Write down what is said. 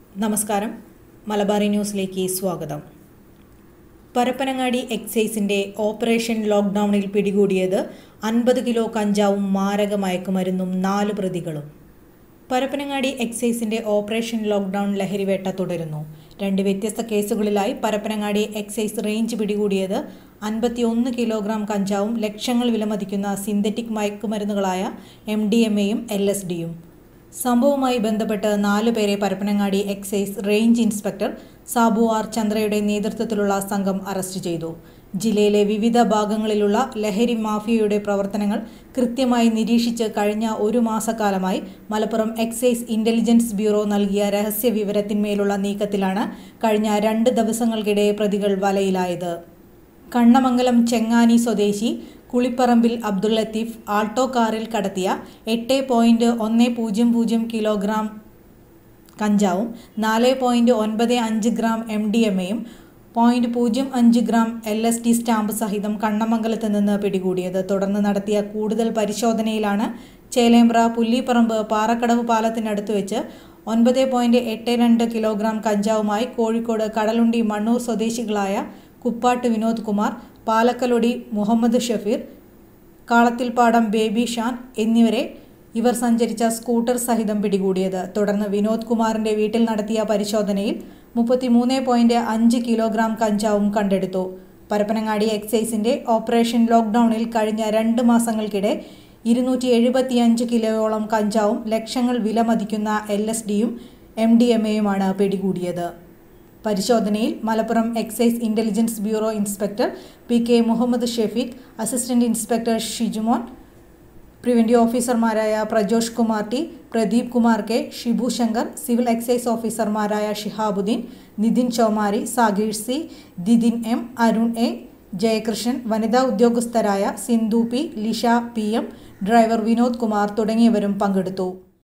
നമസ്കാരം മലബാറി ന്യൂസിലേക്ക് സ്വാഗതം പരപ്പനങ്ങാടി എക്സൈസിന്റെ ഓപ്പറേഷൻ ലോക്ക്ഡൌണിൽ പിടികൂടിയത് അൻപത് കിലോ കഞ്ചാവും മാരക മയക്കുമരുന്നും നാല് പ്രതികളും പരപ്പനങ്ങാടി എക്സൈസിന്റെ ഓപ്പറേഷൻ ലോക്ക്ഡൌൺ ലഹരിവേട്ട തുടരുന്നു രണ്ട് വ്യത്യസ്ത കേസുകളിലായി പരപ്പനങ്ങാടി എക്സൈസ് റേഞ്ച് പിടികൂടിയത് അൻപത്തിയൊന്ന് കിലോഗ്രാം കഞ്ചാവും ലക്ഷങ്ങൾ വിലമതിക്കുന്ന സിന്തറ്റിക് മയക്കുമരുന്നുകളായ എം ഡി എം എയും എൽ എസ് ഡിയും സംഭവവുമായി ബന്ധപ്പെട്ട് നാലു പേരെ Parappanangadi excise range inspector Sabu R ചന്ദ്രയുടെ നേതൃത്വത്തിലുള്ള സംഘം അറസ്റ്റ് ചെയ്തു ജില്ലയിലെ വിവിധ ഭാഗങ്ങളിലുള്ള ലഹരി മാഫിയയുടെ പ്രവർത്തനങ്ങൾ കൃത്യമായി നിരീക്ഷിച്ച് കഴിഞ്ഞ ഒരു മാസക്കാലമായി മലപ്പുറം എക്സൈസ് ഇന്റലിജൻസ് ബ്യൂറോ നൽകിയ രഹസ്യ വിവരത്തിന്മേലുള്ള നീക്കത്തിലാണ് കഴിഞ്ഞ രണ്ട് ദിവസങ്ങൾക്കിടെ പ്രതികൾ വലയിലായത് കണ്ണമംഗലം ചെങ്ങാനി സ്വദേശി കുളിപ്പറമ്പിൽ അബ്ദുൾ ലത്തീഫ് ആൾട്ടോ കാറിൽ കടത്തിയ എട്ട് പോയിന്റ് ഒന്ന് പൂജ്യം പൂജ്യം കിലോഗ്രാം കഞ്ചാവും നാല് പോയിന്റ് ഒൻപത് അഞ്ച് ഗ്രാം എം ഡി എം എയും പോയിന്റ് പൂജ്യം അഞ്ച് gram L S D stamp സഹിതം കണ്ണമംഗലത്ത് നിന്ന് പിടികൂടിയത് തുടർന്ന് നടത്തിയ കൂടുതൽ പരിശോധനയിലാണ് ചേലേമ്പ്ര പുല്ലിപ്പറമ്പ് പാറക്കടവ് പാലത്തിനടുത്ത് വെച്ച് ഒൻപത് പോയിന്റ് എട്ട് രണ്ട് കിലോഗ്രാം കഞ്ചാവുമായി കോഴിക്കോട് കടലുണ്ടി മണ്ണൂർ സ്വദേശികളായ കുപ്പാട്ട് വിനോദ് കുമാർ പാലക്കലൊടി മുഹമ്മദ് ഷഫീർ കാളത്തിൽപ്പാടം ബേബി ഷാൻ എന്നിവരെ ഇവർ സഞ്ചരിച്ച സ്കൂട്ടർ സഹിതം പിടികൂടിയത് തുടർന്ന് വിനോദ് കുമാറിന്റെ വീട്ടിൽ നടത്തിയ പരിശോധനയിൽ മുപ്പത്തിമൂന്ന് പോയിന്റ് അഞ്ച് കിലോഗ്രാം കഞ്ചാവും കണ്ടെടുത്തു പരപ്പനങ്ങാടി എക്സൈസിന്റെ ഓപ്പറേഷൻ ലോക്ക്ഡൌണിൽ കഴിഞ്ഞ രണ്ട് മാസങ്ങൾക്കിടെ ഇരുന്നൂറ്റി എഴുപത്തിയഞ്ച് കിലോയോളം കഞ്ചാവും ലക്ഷങ്ങൾ വിലമതിക്കുന്ന എൽ എസ് ഡിയും എം ഡി എം എയുമാണ് പിടികൂടിയത് പരിശോധനയിൽ Malappuram excise intelligence bureau inspector P K Muhammad Shefeeq assistant inspector Shijumon preventive ഓഫീസർമാരായ Prajosh Kumar T Pradeep Kumar K Shibu Shankar civil excise ഓഫീസർമാരായ Shihabuddin Nithin Chomari Sageer C Didin M Arun A Jayakrishnan വനിതാ ഉദ്യോഗസ്ഥരായ Sindhu P Lisha P M driver Vinod Kumar തുടങ്ങിയവരും പങ്കെടുത്തു